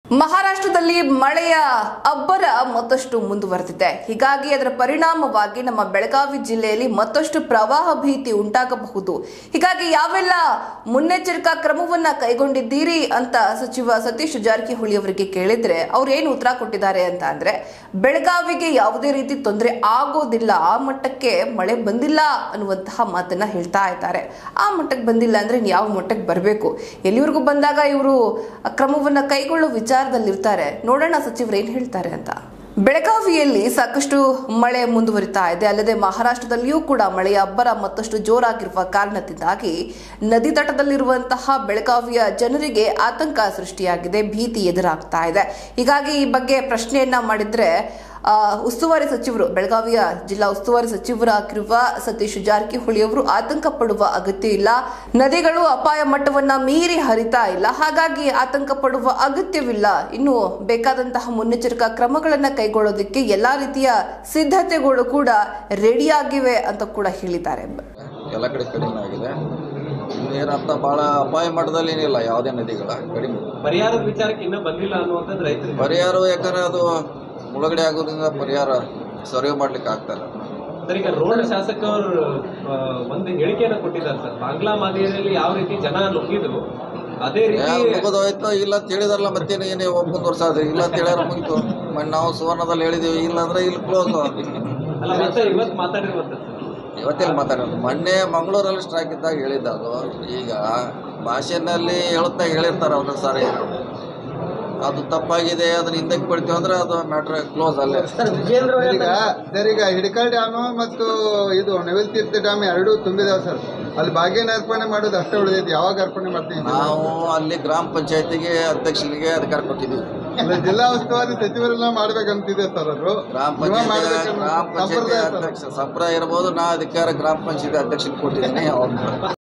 ಮಹಾರಾಷ್ಟ್ರದಲ್ಲಿ ಮಳೆಯ ಅಬ್ಬರ ಮತ್ತಷ್ಟು ಮುಂದುವರೆದಿದೆ ಹೀಗಾಗಿ ಅದರ ಪರಿಣಾಮವಾಗಿ ನಮ್ಮ ಬೆಳಗಾವಿ ಜಿಲ್ಲೆಯಲ್ಲಿ ಮತ್ತಷ್ಟು ಪ್ರವಾಹ ಭೀತಿ ಉಂಟಾಗಬಹುದು ಹೀಗಾಗಿ ಯಾವೆಲ್ಲ ಮುನ್ನೆಚ್ಚರಿಕಾ ಕ್ರಮವನ್ನ ಕೈಗೊಂಡಿದ್ದೀರಿ ಅಂತ ಸಚಿವ ಸತೀಶ್ ಜಾರಕಿಹೊಳಿ ಅವರಿಗೆ ಕೇಳಿದ್ರೆ ಅವ್ರು ಏನು ಉತ್ತರ ಕೊಟ್ಟಿದ್ದಾರೆ ಅಂತ ಅಂದ್ರೆ ಬೆಳಗಾವಿಗೆ ಯಾವುದೇ ರೀತಿ ತೊಂದರೆ ಆಗೋದಿಲ್ಲ ಆ ಮಟ್ಟಕ್ಕೆ ಮಳೆ ಬಂದಿಲ್ಲ ಅನ್ನುವಂತಹ ಮಾತನ್ನ ಹೇಳ್ತಾ ಇದ್ದಾರೆ ಆ ಮಟ್ಟಕ್ಕೆ ಬಂದಿಲ್ಲ ಅಂದ್ರೆ ಇನ್ನು ಯಾವ ಮಟ್ಟಕ್ಕೆ ಬರಬೇಕು ಎಲ್ಲಿವರೆಗೂ ಬಂದಾಗ ಇವರು ಕ್ರಮವನ್ನ ಕೈಗೊಳ್ಳೋ ವಿಚಾರದಲ್ಲಿರ್ತಾರೆ ನೋಡೋಣ ಸಚಿವರು ಏನ್ ಹೇಳ್ತಾರೆ ಅಂತ ಬೆಳಗಾವಿಯಲ್ಲಿ ಸಾಕಷ್ಟು ಮಳೆ ಮುಂದುವರಿತಾ ಇದೆ ಅಲ್ಲದೆ ಮಹಾರಾಷ್ಟ್ರದಲ್ಲಿಯೂ ಕೂಡ ಮಳೆಯ ಅಬ್ಬರ ಮತ್ತಷ್ಟು ಜೋರಾಗಿರುವ ಕಾರಣದಿಂದಾಗಿ ನದಿ ತಟದಲ್ಲಿರುವಂತಹ ಬೆಳಗಾವಿಯ ಜನರಿಗೆ ಆತಂಕ ಸೃಷ್ಟಿಯಾಗಿದೆ ಭೀತಿ ಎದುರಾಗ್ತಾ ಇದೆ ಹೀಗಾಗಿ ಈ ಬಗ್ಗೆ ಪ್ರಶ್ನೆಯನ್ನ ಮಾಡಿದ್ರೆ ಆ, ಉಸ್ತುವಾರಿ ಸಚಿವರು ಬೆಳಗಾವಿಯ ಜಿಲ್ಲಾ ಉಸ್ತುವಾರಿ ಸಚಿವರಾಗಿರುವ ಸತೀಶ್ ಜಾರಕಿಹೊಳಿ ಅವರು ಆತಂಕ ಪಡುವ ಅಗತ್ಯ ಇಲ್ಲ ನದಿಗಳು ಅಪಾಯ ಮಟ್ಟವನ್ನ ಮೀರಿ ಹರಿತಾ ಇಲ್ಲ ಹಾಗಾಗಿ ಆತಂಕ ಪಡುವ ಅಗತ್ಯವಿಲ್ಲ ಇನ್ನು ಬೇಕಾದಂತಹ ಮುನ್ನೆಚ್ಚರಿಕಾ ಕ್ರಮಗಳನ್ನ ಕೈಗೊಳ್ಳೋದಕ್ಕೆ ಎಲ್ಲಾ ರೀತಿಯ ಸಿದ್ಧತೆಗಳು ಕೂಡ ರೆಡಿಯಾಗಿವೆ ಅಂತ ಕೂಡ ಹೇಳಿದ್ದಾರೆ ಎಲ್ಲ ಕಡೆ ಕಡಿಮೆ ಆಗಿದೆ ಏನಂತ ಭಾಳ ಅಪಾಯ ಮಟ್ಟದಲ್ಲಿ ಏನಿಲ್ಲ ಯಾವುದೇ ನದಿಗಳ ಕಡಿಮೆ ಪರಿಹಾರದ ವಿಚಾರಕ್ಕೆ ಇನ್ನೂ ಬಂದಿಲ್ಲ ಅನ್ನುವಂಥದ್ದು ರೈತರಿಗೆ ಪರಿಹಾರ ಯಾಕಂದ್ರೆ ಅದು ಮುಳುಗಡೆ ಆಗೋದ್ರಿಂದ ಪರಿಹಾರ ಸರ್ವೆ ಮಾಡ್ಲಿಕ್ಕೆ ಆಗ್ತಾಯಿಲ್ಲ ಸರ್ ಈಗ ರೋಡ್ ಶಾಸಕರು ಆ, ಒಂದು ಹೇಳಿಕೆಯನ್ನು ಕೊಟ್ಟಿದ್ದಾರೆ ಸರ್ ಬಾಂಗ್ಲಾ ಮಾದರಿಯಲ್ಲಿ ಯಾವ ರೀತಿ ಜನ ನುಗ್ಗಿದ್ರು ಅದೇ ರೀತಿ ಮುಗಿದೋಯ್ತು ಇಲ್ಲ ಅಂತ ಹೇಳಿದಾರಲ್ಲ ಮತ್ತೇನು ಏನೇ ಒಂಬತ್ತು ವರ್ಷ ಆದ್ರೆ ಇಲ್ಲ ಅಂತ ಹೇಳ್ಯಾರ ಮುಗಿತು ಮೊನ್ನೆ ನಾವು ಸುವರ್ಣದಲ್ಲಿ ಹೇಳಿದೀವಿ ಇಲ್ಲ ಅಂದ್ರೆ ಇಲ್ಲಿ ಕ್ಲೋಸ್ ಅಲ್ಲ ಮತ್ತೆ ಇವತ್ತು ಮಾತಾಡಿರುವಂಥದ್ದು ಸರ್ ಇವತ್ತೆಲ್ಲಿ ಮಾತಾಡೋದು ಮೊನ್ನೆ ಮಂಗಳೂರಲ್ಲಿ ಸ್ಟ್ರೈಕ್ ಇದ್ದಾಗ ಹೇಳಿದ್ದ ಅದು ಈಗ ಭಾಷೆನಲ್ಲಿ ಹೇಳುತ್ತಾ ಹೇಳಿರ್ತಾರೆ ಒಂದೊಂದು ಸಾರಿ ಅದು ತಪ್ಪಾಗಿದೆ ಅದನ್ನ ಹಿಂದಕ್ಕೆ ಕೊಡ್ತೀವಿ ಅಂದ್ರೆ ಅದು ಮ್ಯಾಟ್ರ್ ಕ್ಲೋಸ್ ಅಲ್ಲೇ ಈಗ ಸರ್ ಈಗ ಹಿಡಕಲ್ ಡ್ಯಾಮು ಮತ್ತು ಇದು ನವಿಲ್ ತೀರ್ಥ ಡ್ಯಾಮ್ ಎರಡೂ ತುಂಬಿದಾವೆ ಸರ್ ಅಲ್ಲಿ ಭಾಗ್ಯನ ಅರ್ಪಣೆ ಮಾಡೋದು ಅಷ್ಟೇ ಉಳಿದೈತಿ ಯಾವಾಗ ಅರ್ಪಣೆ ಮಾಡ್ತೀವಿ ನಾವು ಅಲ್ಲಿ ಗ್ರಾಮ ಪಂಚಾಯತಿಗೆ ಅಧ್ಯಕ್ಷನಿಗೆ ಅಧಿಕಾರ ಕೊಟ್ಟಿದ್ದೀವಿ ಅಲ್ಲ, ಜಿಲ್ಲಾ ಉಸ್ತುವಾರಿ ಸಚಿವರೆಲ್ಲ ಮಾಡ್ಬೇಕಂತಿದೆ ಸರ್ ಅದು ಗ್ರಾಮ ನೀವೇ ಪಂಚಾಯತಿ ಮಾಡ್ಬೇಕನ್ನೋ ಗ್ರಾಮ ಪಂಚಾಯತಿ ಸಂಪ್ರದಾಯ ಸರ್ ಅಧ್ಯಕ್ಷ ಸಂಪ್ರದಾಯ ಇರ್ಬೋದು ನಾ ಅಧಿಕಾರ ಗ್ರಾಮ ಪಂಚಾಯತಿ ಅಧ್ಯಕ್ಷನಿಗೆ ಕೊಟ್ಟಿದ್ದೀನಿ ಅವ್ರು